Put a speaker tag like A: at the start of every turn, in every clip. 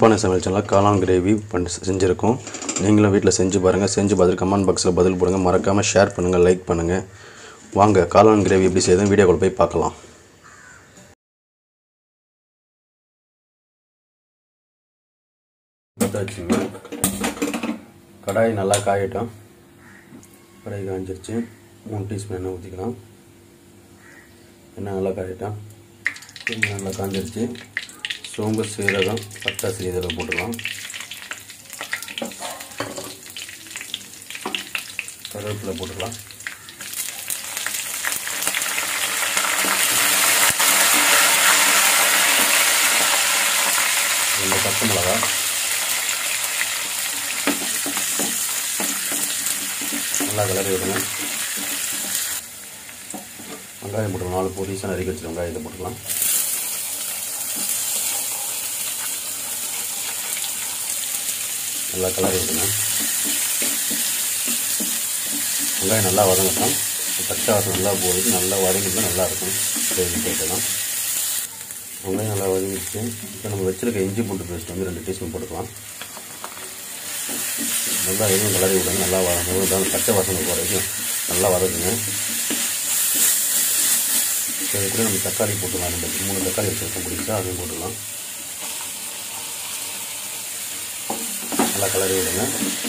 A: சிறப்பான சமையல் சேனலில் காளான் கிரேவி பண்ணி செஞ்சுருக்கோம் நீங்களும் வீட்டில் செஞ்சு பாருங்கள் செஞ்சு பார்த்துட்டு கமெண்ட் பாக்ஸில் பதில் போடுங்க மறக்காமல் ஷேர் பண்ணுங்கள் லைக் பண்ணுங்கள் வாங்க காளான் கிரேவி எப்படி செய்யுதுன்னு வீடியோக்குள்ள போய் பார்க்கலாம் பற்ற வச்சுங்க கடாய் நல்லா காயட்டும் கடாய் காய்ஞ்சிருச்சு மூணு டீஸ்பூன் எண்ணெய் ஊற்றிக்கலாம் எண்ணெய் நல்லா காயட்டும் எண்ணெய் நல்லா காஞ்சிருச்சு சோம்பு சீரகம் பட்டாசு இதில் போட்டுக்கலாம் கருவேப்பிலை போட்டுக்கலாம் ரெண்டு பச்சை மிளகா நல்லா கிளறி விடுங்க வெங்காயம் போட்டுக்கலாம் நாலு பொடிசாக நறுக்கி வச்சு வெங்காயத்தை போட்டுக்கலாம் நல்லா கிளறி விடுங்க வெங்காயம் நல்லா வதங்கட்டும் பச்சை வாசம் நல்லா போயிட்டு நல்லா வதங்கிட்டு நல்லா இருக்கும் கிரேவி போட்டுக்கலாம் வெங்காயம் நல்லா வதங்கிடுச்சு இப்போ நம்ம வச்சிருக்க இஞ்சி பூண்டு பேஸ்ட் வந்து ரெண்டு டீஸ்பூன் போட்டுக்கலாம் நல்லா எதுவும் கிளறி விடுங்க நல்லா வதங்க பச்சை வாசனை போகிற வரைக்கும் நல்லா வதக்குங்க சரி கூட நம்ம தக்காளி போட்டுக்கலாம் ரெண்டு மூணு தக்காளி வச்சுருக்கோம் பிடிச்சா அதையும் போட்டுக்கலாம் நல்லா கிளறி விடுங்க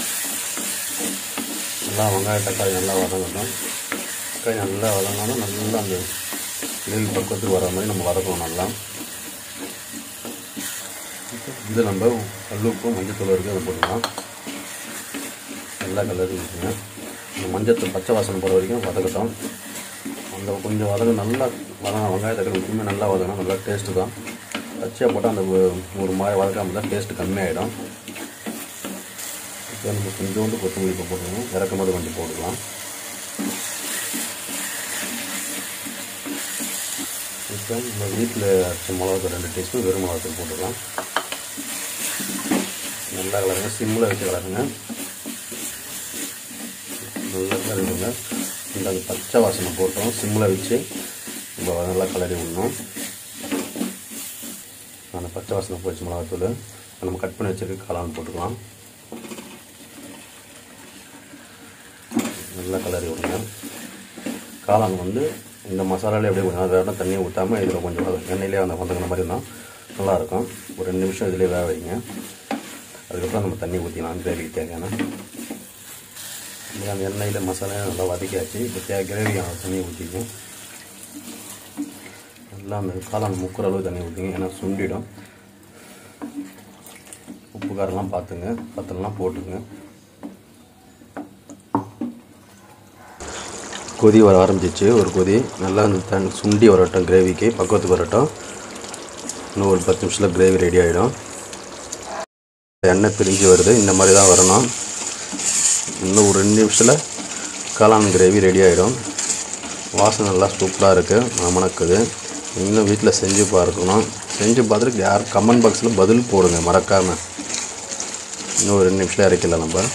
A: நல்லா வெங்காய தக்காளி நல்லா வதங்கட்டும் தக்காளி நல்லா வதங்கினாலும் நல்லா அந்த நெல் பக்கத்துக்கு வர மாதிரி நம்ம வதக்கணும் நல்லா இது நம்ம கல்லுப்பும் மஞ்சத்தூள் இருக்குது அதை போட்டுக்கலாம் நல்லா கலரி விட்டுருங்க இந்த மஞ்சத்தூள் பச்சை வாசனை போகிற வரைக்கும் வதக்கட்டும் அந்த கொஞ்சம் வதங்க நல்லா வதங்க வெங்காய தக்காளி உப்புமே நல்லா வதங்கணும் நல்லா டேஸ்ட்டு தான் பச்சையாக போட்டால் அந்த ஒரு மாதிரி வதக்காமல் தான் டேஸ்ட்டு கம்மியாயிடும் இப்போ நம்ம கொஞ்சோண்டு கொத்தமல்லி இப்போ போட்டுக்கணும் இறக்கும் போது கொஞ்சம் போட்டுக்கலாம் இப்போ நம்ம வீட்டில் அரைச்ச மிளகாத்தூள் ரெண்டு டீஸ்பூன் வெறும் மிளகாத்தூள் போட்டுக்கலாம் நல்லா கலருங்க சிம்மில் வச்சு கலருங்க நல்லா கலருங்க இந்த அந்த பச்சை வாசனை போட்டோம் சிம்மில் வச்சு நம்ம நல்லா கலரி விடணும் அந்த பச்சை வாசனை போச்சு மிளகாத்தூள் நம்ம கட் பண்ணி வச்சுருக்க காளான் போட்டுக்கலாம் நல்லா கலரி விடுங்க காளான் வந்து இந்த மசாலாலே அப்படியே கொஞ்சம் வேறு இடம் தண்ணியை ஊற்றாமல் இதில் கொஞ்சம் எண்ணெயிலே அந்த வதங்கின மாதிரி இருந்தால் நல்லாயிருக்கும் ஒரு ரெண்டு நிமிஷம் இதிலே வேக வைங்க அதுக்கப்புறம் நம்ம தண்ணி ஊற்றிக்கலாம் கிரேவிக்கு தேவையான அந்த எண்ணெயில் மசாலா நல்லா வதக்கியாச்சு இப்போ தே கிரேவியான தண்ணி ஊற்றிங்க நல்லா அந்த காளான் முக்கிற அளவு தண்ணி ஊற்றிங்க ஏன்னா சுண்டிடும் உப்பு காரெல்லாம் பார்த்துங்க பத்தலாம் போட்டுங்க கொதி வர ஆரம்பிச்சிச்சு ஒரு கொதி நல்லா அந்த தண்ணி சுண்டி வரட்டும் கிரேவிக்கு பக்குவத்துக்கு வரட்டும் இன்னும் ஒரு பத்து நிமிஷத்தில் கிரேவி ரெடி ஆகிடும் எண்ணெய் பிரிஞ்சு வருது இந்த மாதிரி தான் வரணும் இன்னும் ஒரு ரெண்டு நிமிஷத்தில் காளான் கிரேவி ரெடி ஆகிடும் வாசனை நல்லா சூப்பராக இருக்குது மணக்குது நீங்களும் வீட்டில் செஞ்சு பார்க்கணும் செஞ்சு பார்த்துட்டு யார் கமெண்ட் பாக்ஸில் பதில் போடுங்க மறக்காமல் இன்னும் ஒரு ரெண்டு நிமிஷத்தில் இறக்கலாம் நம்ம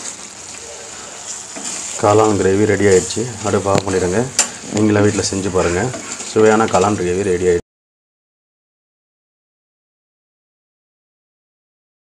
A: காளான் கிரேவி ரெடி ஆயிடுச்சு அடுப்பு ஆஃப் பண்ணிடுங்க நீங்களும் வீட்டில் செஞ்சு பாருங்கள் சுவையான காளான் கிரேவி ரெடி ஆயிடுச்சு